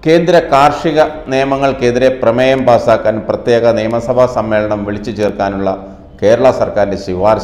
കേന്ദ്ര കാർഷിക നിയമങ്ങൾക്കെതിരെ പ്രമേയം പാസാക്കാൻ പ്രത്യേക നിയമസഭാ സമ്മേളനം വിളിച്ചു ചേർക്കാനുള്ള കേരള സർക്കാരിൻ്റെ ശുപാർശ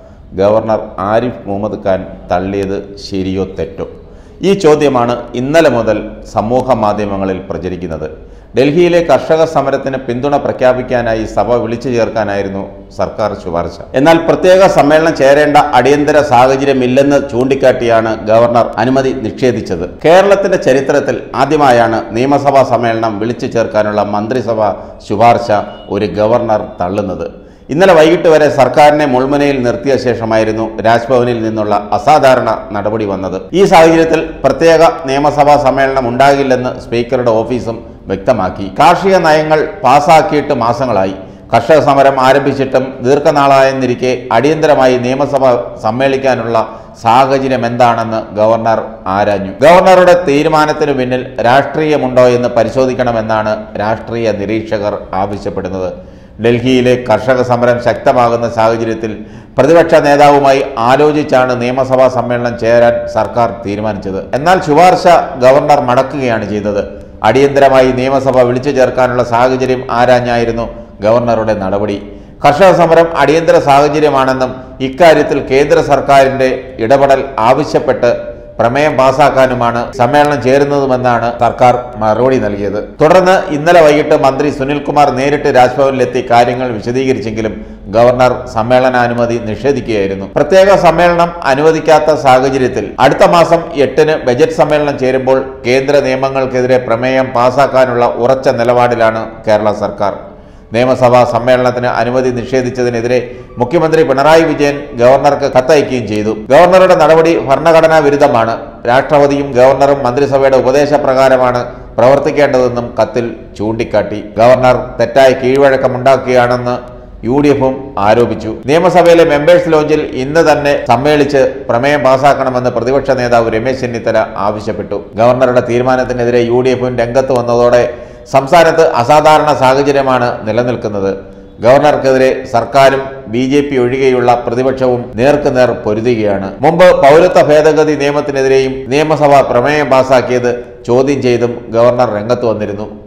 ഗവർണർ ആരിഫ് മുഹമ്മദ് ഖാൻ തള്ളിയത് ശരിയോ തെറ്റോ ഈ ചോദ്യമാണ് ഇന്നലെ മുതൽ സമൂഹ മാധ്യമങ്ങളിൽ പ്രചരിക്കുന്നത് ഡൽഹിയിലെ കർഷക സമരത്തിന് പിന്തുണ പ്രഖ്യാപിക്കാനായി സഭ വിളിച്ചു ചേർക്കാനായിരുന്നു സർക്കാർ ശുപാർശ എന്നാൽ പ്രത്യേക സമ്മേളനം ചേരേണ്ട അടിയന്തര സാഹചര്യമില്ലെന്ന് ചൂണ്ടിക്കാട്ടിയാണ് ഗവർണർ അനുമതി നിഷേധിച്ചത് കേരളത്തിന്റെ ചരിത്രത്തിൽ ആദ്യമായാണ് നിയമസഭാ സമ്മേളനം വിളിച്ചു ചേർക്കാനുള്ള മന്ത്രിസഭ ശുപാർശ ഒരു ഗവർണർ തള്ളുന്നത് ഇന്നലെ വൈകിട്ട് വരെ സർക്കാരിനെ മുൾമുനയിൽ നിർത്തിയ ശേഷമായിരുന്നു രാജ്ഭവനിൽ നിന്നുള്ള അസാധാരണ നടപടി വന്നത് ഈ സാഹചര്യത്തിൽ പ്രത്യേക നിയമസഭാ സമ്മേളനം ഉണ്ടാകില്ലെന്ന് സ്പീക്കറുടെ ഓഫീസും വ്യക്തമാക്കി കാർഷിക നയങ്ങൾ പാസാക്കിയിട്ട് മാസങ്ങളായി കർഷക സമരം ആരംഭിച്ചിട്ടും ദീർഘനാളായെന്നിരിക്കെ അടിയന്തരമായി നിയമസഭ സമ്മേളിക്കാനുള്ള സാഹചര്യം എന്താണെന്ന് ഗവർണർ ആരാഞ്ഞു ഗവർണറുടെ തീരുമാനത്തിനു പിന്നിൽ രാഷ്ട്രീയമുണ്ടോ എന്ന് പരിശോധിക്കണമെന്നാണ് രാഷ്ട്രീയ നിരീക്ഷകർ ആവശ്യപ്പെടുന്നത് ഡൽഹിയിലെ കർഷക സമരം ശക്തമാകുന്ന സാഹചര്യത്തിൽ പ്രതിപക്ഷ നേതാവുമായി ആലോചിച്ചാണ് നിയമസഭാ സമ്മേളനം ചേരാൻ സർക്കാർ തീരുമാനിച്ചത് എന്നാൽ ശുപാർശ ഗവർണർ മടക്കുകയാണ് ചെയ്തത് അടിയന്തരമായി നിയമസഭ വിളിച്ചു ചേർക്കാനുള്ള സാഹചര്യം ആരാഞ്ഞായിരുന്നു ഗവർണറുടെ നടപടി കർഷക സമരം അടിയന്തര സാഹചര്യമാണെന്നും ഇക്കാര്യത്തിൽ കേന്ദ്ര സർക്കാരിന്റെ ഇടപെടൽ ആവശ്യപ്പെട്ട് പ്രമേയം പാസാക്കാനുമാണ് സമ്മേളനം ചേരുന്നതുമെന്നാണ് സർക്കാർ മറുപടി നൽകിയത് തുടർന്ന് ഇന്നലെ വൈകിട്ട് മന്ത്രി സുനിൽകുമാർ നേരിട്ട് രാജ്ഭവനിലെത്തി കാര്യങ്ങൾ വിശദീകരിച്ചെങ്കിലും ഗവർണർ സമ്മേളനാനുമതി നിഷേധിക്കുകയായിരുന്നു പ്രത്യേക സമ്മേളനം അനുവദിക്കാത്ത സാഹചര്യത്തിൽ അടുത്ത മാസം എട്ടിന് ബജറ്റ് സമ്മേളനം ചേരുമ്പോൾ കേന്ദ്ര നിയമങ്ങൾക്കെതിരെ പ്രമേയം പാസാക്കാനുള്ള ഉറച്ച നിലപാടിലാണ് കേരള സർക്കാർ നിയമസഭാ സമ്മേളനത്തിന് അനുമതി നിഷേധിച്ചതിനെതിരെ മുഖ്യമന്ത്രി പിണറായി വിജയൻ ഗവർണർക്ക് കത്തയക്കുകയും ചെയ്തു ഗവർണറുടെ നടപടി ഭരണഘടനാ വിരുദ്ധമാണ് രാഷ്ട്രപതിയും ഗവർണറും മന്ത്രിസഭയുടെ ഉപദേശപ്രകാരമാണ് പ്രവർത്തിക്കേണ്ടതെന്നും കത്തിൽ ചൂണ്ടിക്കാട്ടി ഗവർണർ തെറ്റായ കീഴ്വഴക്കമുണ്ടാക്കുകയാണെന്ന് യു ഡി എഫും ആരോപിച്ചു നിയമസഭയിലെ മെമ്പേഴ്സ് ലോഞ്ചിൽ ഇന്ന് തന്നെ സമ്മേളിച്ച് പ്രമേയം പാസാക്കണമെന്ന് പ്രതിപക്ഷ നേതാവ് രമേശ് ചെന്നിത്തല ആവശ്യപ്പെട്ടു ഗവർണറുടെ തീരുമാനത്തിനെതിരെ യു ഡി എഫും രംഗത്ത് വന്നതോടെ സംസ്ഥാനത്ത് അസാധാരണ സാഹചര്യമാണ് നിലനിൽക്കുന്നത് ഗവർണർക്കെതിരെ സർക്കാരും ബി ജെ പി ഒഴികെയുള്ള പ്രതിപക്ഷവും നേർക്കുനേർ പൊരുതുകയാണ് മുമ്പ് പൗരത്വ ഭേദഗതി നിയമത്തിനെതിരെയും നിയമസഭ പ്രമേയം പാസാക്കിയത് ചോദ്യം ചെയ്തും ഗവർണർ രംഗത്ത് വന്നിരുന്നു